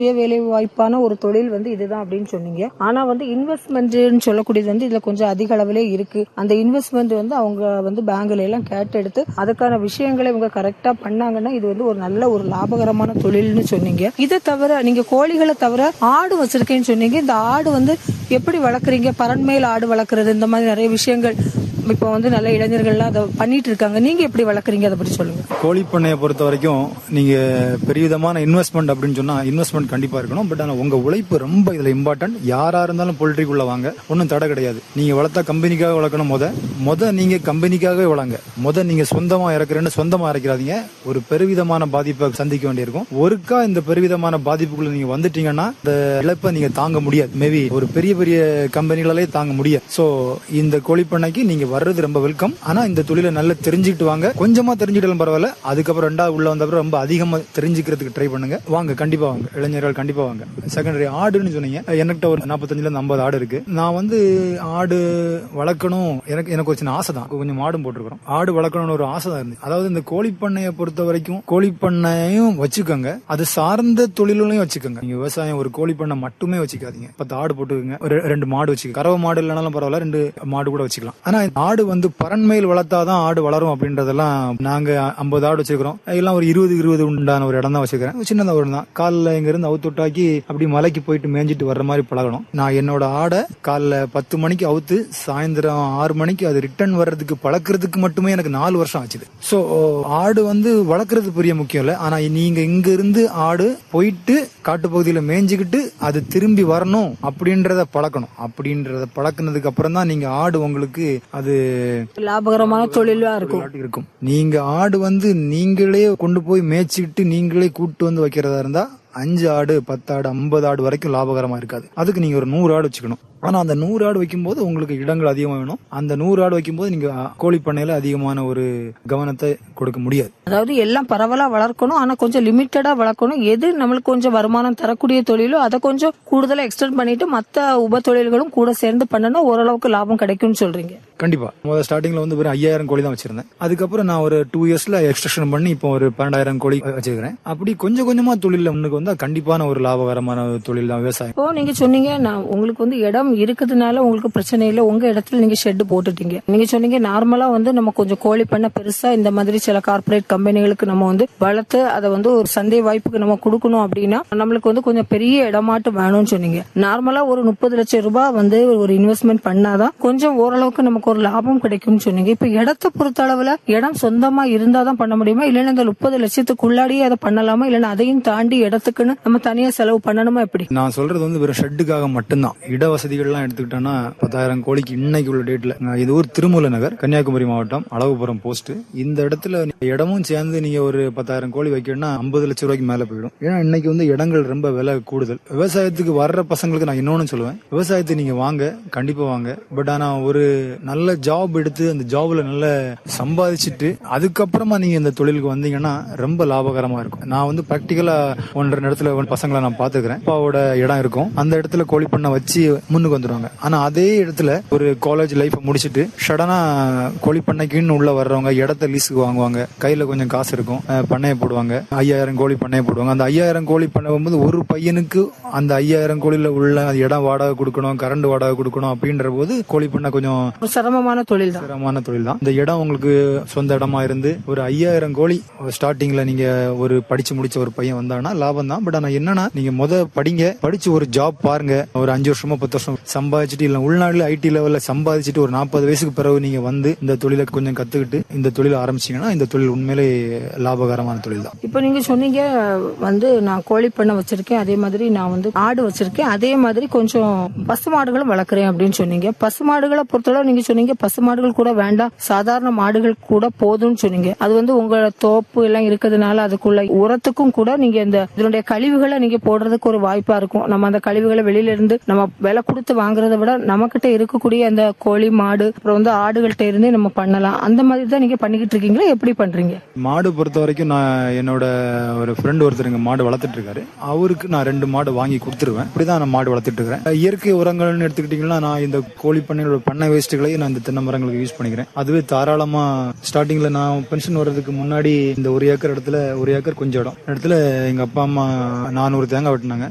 சுய வேலை வாய்ப்பான ஒரு தொழில் வந்து இதுதான் அப்படின்னு சொன்னீங்க ஆனா வந்து இன்வெஸ்ட்மெண்ட்னு சொல்லக்கூடியது வந்து இதுல கொஞ்சம் அதிக அளவிலே இருக்கு அந்த இன்வெஸ்ட்மெண்ட் வந்து அவங்க வந்து பேங்க்ல எல்லாம் கேட்டெடுத்து அதுக்கான விஷயங்களை இவங்க கரெக்டா பண்ணாங்கன்னா இது வந்து ஒரு நல்ல ஒரு லாபகரமான தொழில்னு சொன்னீங்க இதை தவிர நீங்க கோழிகளை தவிர ஆடு வச்சிருக்கேன்னு சொன்னீங்க இந்த ஆடு வந்து எப்படி வளர்க்குறீங்க பரண்மையில் ஆடு வளர்க்குறது இந்த மாதிரி நிறைய விஷயங்கள் இப்போ வந்து நல்ல இளைஞர்கள்லாம் அதை பண்ணிட்டு இருக்காங்க நீங்க எப்படி வளர்க்குறீங்க அதை பத்தி சொல்லுங்க கோழி பண்ணையை பொறுத்த வரைக்கும் நீங்க பெரியவிதமான இன்வெஸ்ட்மெண்ட் அப்படின்னு சொன்னா இன்வெஸ்ட்மெண்ட் கண்டிப்பா இருக்கணும் பட் ஆனா உங்க உழைப்பு ரொம்ப இதுல இம்பார்ட்டன்ட் யாரா இருந்தாலும் போல்ட்ரிக்குள்ள வாங்க ஒன்றும் தடை கிடையாது நீங்க வளர்த்தா கம்பெனிக்காக வளர்க்கணும் முத முத நீங்க கம்பெனிக்காகவே வளங்க முத நீங்க சொந்தமா இறக்குறேன்னு சொந்தமா இறக்கிறாதீங்க ஒரு பெருவிதமான பாதிப்பை சந்திக்க வேண்டியிருக்கும் ஒருக்கா இந்த பெருவிதமான பாதிப்புக்குள்ள நீங்க வந்துட்டீங்கன்னா இந்த இழப்பை நீங்க தாங்க முடியாது மேபி ஒரு பெரிய பெரிய கம்பெனிகளாலே தாங்க முடியாது சோ இந்த கோழி பண்ணைக்கு நீங்க வர்றது ரொம்ப வெல்கம் ஆனா இந்த தொழிலை நல்லா தெரிஞ்சுக்கிட்டு வாங்க கொஞ்சமா தெரிஞ்சுக்கிட்டாலும் பரவாயில்ல அதுக்கப்புறம் ரெண்டாவது உள்ள வந்தப்பறம் ரொம்ப அதிகமா தெரிஞ்சுக்கிறதுக்கு ட்ரை பண்ணுங்க வாங்க கண்டிப்பா வாங்க இளைஞர்கள் கண்டிப்பா வாங்க செகண்டரி ஆடுன்னு சொன்னீங்க என்கிட்ட ஒரு நாற்பத்தஞ்சுல இருந்து ஐம்பது ஆடு இருக்கு நான் வந்து ஆடு வளர்க்கணும் எனக்கு எனக்கு ஒரு சின்ன ஆசை தான் கொஞ்சம் மாடும் போட்டிருக்கிறோம் ஆடு வளர்க்கணும்னு ஒரு ஆசை தான் இருந்துச்சு அதாவது இந்த கோழி பண்ணையை பொறுத்த வரைக்கும் கோழி பண்ணையும் வச்சுக்கோங்க அது சார்ந்த தொழிலையும் வச்சுக்கோங்க நீங்க விவசாயம் ஒரு கோழி பண்ணை மட்டுமே வச்சுக்காதீங்க பத்து ஆடு போட்டுக்கோங்க ஒரு ரெண்டு மாடு வச்சுக்க கறவை மாடு இல்லைனாலும் பரவாயில்ல ரெண்டு மாடு கூட வச்சுக்கலாம் ஆனா ஆடு வந்து பரண்மையில் வளர்த்தாதான் ஆடு வளரும் அப்படின்றதெல்லாம் நாங்க ஐம்பது ஆடு வச்சிருக்கிறோம் எல்லாம் ஒரு இருபது இருபது உண்டான ஒரு இடம் தான் வச்சிருக்கிறேன் சின்னதா ஒரு தான் காலில் இங்க இருந்து அவுத்து விட்டாக்கி அப்படி மலைக்கு போயிட்டு மேய்ஞ்சிட்டு வர்ற மாதிரி பழகணும் நான் என்னோட ஆடை காலைல பத்து மணிக்கு அவுத்து சாயந்தரம் ஆறு மணிக்கு அது ரிட்டர்ன் வர்றதுக்கு பழக்கிறதுக்கு மட்டுமே எனக்கு நாலு வருஷம் ஆச்சுது சோ ஆடு வந்து வளர்க்கறது பெரிய முக்கியம் இல்ல ஆனா நீங்க இங்க இருந்து ஆடு போயிட்டு காட்டுப்பகுதியில மேய்ஞ்சுக்கிட்டு அது திரும்பி வரணும் அப்படின்றத பழக்கணும் அப்படின்றத பழக்கினதுக்கு அப்புறம் தான் நீங்க ஆடு உங்களுக்கு அது லாபகரமான தொழிலா இருக்கும் விளையாட்டு இருக்கும் நீங்க ஆடு வந்து நீங்களே கொண்டு போய் மேய்ச்சிட்டு நீங்களே கூட்டு வந்து வைக்கிறதா இருந்தா அஞ்சு ஆடு பத்து ஆடு ஐம்பது ஆடு வரைக்கும் லாபகரமா இருக்காது அதுக்கு நீங்க ஒரு நூறு ஆடு வச்சுக்கணும் ஆனா அந்த நூறு ஆடு வைக்கும்போது உங்களுக்கு இடங்கள் அதிகமா வேணும் அந்த நூறு ஆடு வைக்கும்போது நீங்க கோழி பண்ணையில அதிகமான ஒரு கவனத்தை கொடுக்க முடியாது அதாவது எல்லாம் பரவலா வளர்க்கணும் ஆனா கொஞ்சம் லிமிட்டடா வளர்க்கணும் எது நம்மளுக்கு கொஞ்சம் வருமானம் தரக்கூடிய தொழிலோ அதை கொஞ்சம் கூடுதலா எக்ஸ்டெண்ட் பண்ணிட்டு மத்த உப தொழில்களும் கூட சேர்ந்து பண்ணனா ஓரளவுக்கு லாபம் கிடைக்கும்னு சொல்றீங்க கண்டிப்பா முதல்ல ஸ்டார்டிங்ல வந்து வெறும் ஐயாயிரம் கோழி தான் வச்சிருந்தேன் அதுக்கப்புறம் நான் ஒரு டூ இயர்ஸ்ல எக்ஸ்ட்ரக்ஷன் பண்ணி இப்போ ஒரு பன்னெண்டாயிரம் கோழி வச்சிருக்கிறேன் அப்படி கொஞ்சம் கொஞ்சமா தொழில முன்னுக்கு வந்தா கண்டிப்பான ஒரு லாபகரமான ஒரு தொழில் தான் விவசாயம் இப்போ நீங்க சொன்னீங்க நான் உங்களுக்கு வந்து இடம் இருக்குதுனால உங்களுக்கு பிரச்சனை இல்லை உங்க இடத்துல நீங்க ஷெட் போட்டுட்டீங்க நீங்க சொன்னீங்க நார்மலா வந்து நம்ம கொஞ்சம் கோழி பண்ண பெருசா இந்த மாதிரி சில கார்ப்பரேட் கம்பெனிகளுக்கு நம்ம வந்து வளர்த்து அதை வந்து ஒரு சந்தை வாய்ப்புக்கு நம்ம கொடுக்கணும் அப்படின்னா நம்மளுக்கு வந்து கொஞ்சம் பெரிய இடமாட்டு வேணும்னு சொன்னீங்க நார்மலா ஒரு முப்பது லட்சம் ரூபாய் வந்து ஒரு இன்வெஸ்ட்மெண்ட் பண்ணாதான் கொஞ்சம் ஓரளவுக்கு நமக்கு ஒரு லாபம் கிடைக்கும்னு சொன்னீங்க இப்ப இடத்தை பொறுத்த அளவுல இடம் சொந்தமா இருந்தாதான் பண்ண முடியுமா இல்லைன்னா இந்த முப்பது லட்சத்துக்குள்ளாடியே அதை பண்ணலாமா இல்லைன்னா அதையும் தாண்டி இடத்துக்குன்னு நம்ம தனியா செலவு பண்ணணுமா எப்படி நான் சொல்றது வந்து வெறும் ஷெட்டுக்காக மட்டும்தான் இட வசதிகள்லாம் எடுத்துக்கிட்டோம்னா பத்தாயிரம் கோழிக்கு இன்னைக்கு உள்ள டேட்ல இது ஊர் திருமூல நகர் கன்னியாகுமரி மாவட்டம் அளவுபுரம் போஸ்ட் இந்த இடத்துல இடமும் சேர்ந்து நீங்க ஒரு பத்தாயிரம் கோழி வைக்கணும்னா ஐம்பது லட்சம் ரூபாய்க்கு மேல போயிடும் ஏன்னா இன்னைக்கு வந்து இடங்கள் ரொம்ப விலை கூடுதல் விவசாயத்துக்கு வர்ற பசங்களுக்கு நான் இன்னொன்னு சொல்லுவேன் விவசாயத்தை நீங்க வாங்க கண்டிப்பா வாங்க பட் ஆனா ஒரு நல்ல ஜாப் எடுத்து அந்த ஜாப்ல நல்ல சம்பாதிச்சுட்டு அதுக்கப்புறமா நீங்க இந்த தொழிலுக்கு வந்தீங்கன்னா ரொம்ப லாபகரமா இருக்கும் நான் வந்து பிராக்டிக்கலா ஒன்றரை இடத்துல ஒரு பசங்களை நான் பாத்துக்கிறேன் அப்பாவோட இடம் இருக்கும் அந்த இடத்துல கோழி பண்ண வச்சு முன்னுக்கு வந்துருவாங்க ஆனா அதே இடத்துல ஒரு காலேஜ் லைஃப் முடிச்சிட்டு சடனா கோழி பண்ணைக்குன்னு உள்ள வர்றவங்க இடத்த லீஸுக்கு வாங்குவாங்க கையில கொஞ்சம் காசு இருக்கும் அஹ் பண்ணைய போடுவாங்க ஐயாயிரம் கோழி பண்ணைய போடுவாங்க அந்த ஐயாயிரம் கோழி பண்ண போகும்போது ஒரு பையனுக்கு அந்த ஐயாயிரம் கோழில உள்ள இடம் வாடகை கொடுக்கணும் கரண்ட் வாடகை கொடுக்கணும் அப்படின்ற போது கோழி பண்ண கொஞ்சம் ஒரு சிரமமான தொழில் தான் சிரமமான தொழில் தான் இந்த இடம் உங்களுக்கு சொந்த இடமா இருந்து ஒரு ஐயாயிரம் கோழி ஸ்டார்டிங்ல நீங்க ஒரு படிச்சு முடிச்ச ஒரு பையன் வந்தானா லாபம் தான் பட் ஆனா என்னன்னா நீங்க முத படிங்க படிச்சு ஒரு ஜாப் பாருங்க ஒரு அஞ்சு வருஷமா பத்து வருஷம் சம்பாதிச்சுட்டு இல்ல உள்நாடுல ஐடி லெவல்ல சம்பாதிச்சுட்டு ஒரு நாற்பது வயசுக்கு பிறகு நீங்க வந்து இந்த தொழிலை கொஞ்சம் கத்துக்கிட்டு இந்த தொழில் ஆரம்பிச்சீங்கன்னா இந்த தொழில் உண்மையிலே லாபகரமான தொழில் தான் இப்போ நீங்க சொன்னீங்க வந்து நான் கோழி பண்ணை வச்சிருக்கேன் அதே மாதிரி நான் வந்து ஆடு வச்சிருக்கேன் அதே மாதிரி கொஞ்சம் பசு மாடுகளும் வளர்க்குறேன் அப்படின்னு சொன்னீங்க பசு மாடுகளை பொறுத்தளவு நீங்க சொன்னீங்க பசு மாடுகள் கூட வேண்டாம் சாதாரண மாடுகள் கூட போதும்னு சொன்னீங்க அது வந்து உங்களோட தோப்பு எல்லாம் இருக்கிறதுனால அதுக்குள்ள உரத்துக்கும் கூட நீங்க இந்த இதனுடைய கழிவுகளை நீங்க போடுறதுக்கு ஒரு வாய்ப்பா இருக்கும் நம்ம அந்த கழிவுகளை வெளியில இருந்து நம்ம விலை கொடுத்து வாங்குறதை விட நம்மகிட்ட இருக்கக்கூடிய அந்த கோழி மாடு அப்புறம் வந்து ஆடுகள்கிட்ட இருந்து நம்ம பண்ணலாம் அந்த மாதிரி தான் நீங்க பண்ணிக்கிட்டு இருக்கீங்களா எப்படி பண்றீங்க மாடு பொறுத்த வரைக்கும் நான் என்னோட ஒரு ஃப்ரெண்ட் ஒருத்தர் இங்க மாடு வளர்த்துட்டு இருக்காரு அவருக்கு நான் ரெண்டு மாடு வாங்கி கொடுத்துருவேன் இப்படிதான் நான் மாடு வளர்த்துட்டு இருக்கிறேன் இயற்கை உரங்கள்னு எடுத்துக்கிட்டீங்கன்னா நான் இந்த கோழி பண்ணையோட பண்ணை வேஸ்ட்டுகளை நான் இந்த தென்னை மரங்களுக்கு யூஸ் பண்ணிக்கிறேன் அதுவே தாராளமா ஸ்டார்டிங்ல நான் பென்ஷன் வர்றதுக்கு முன்னாடி இந்த ஒரு ஏக்கர் இடத்துல ஒரு ஏக்கர் கொஞ்சம் இடம் இடத்துல எங்க அப்பா அம்மா நானூறு தேங்காய் வெட்டினாங்க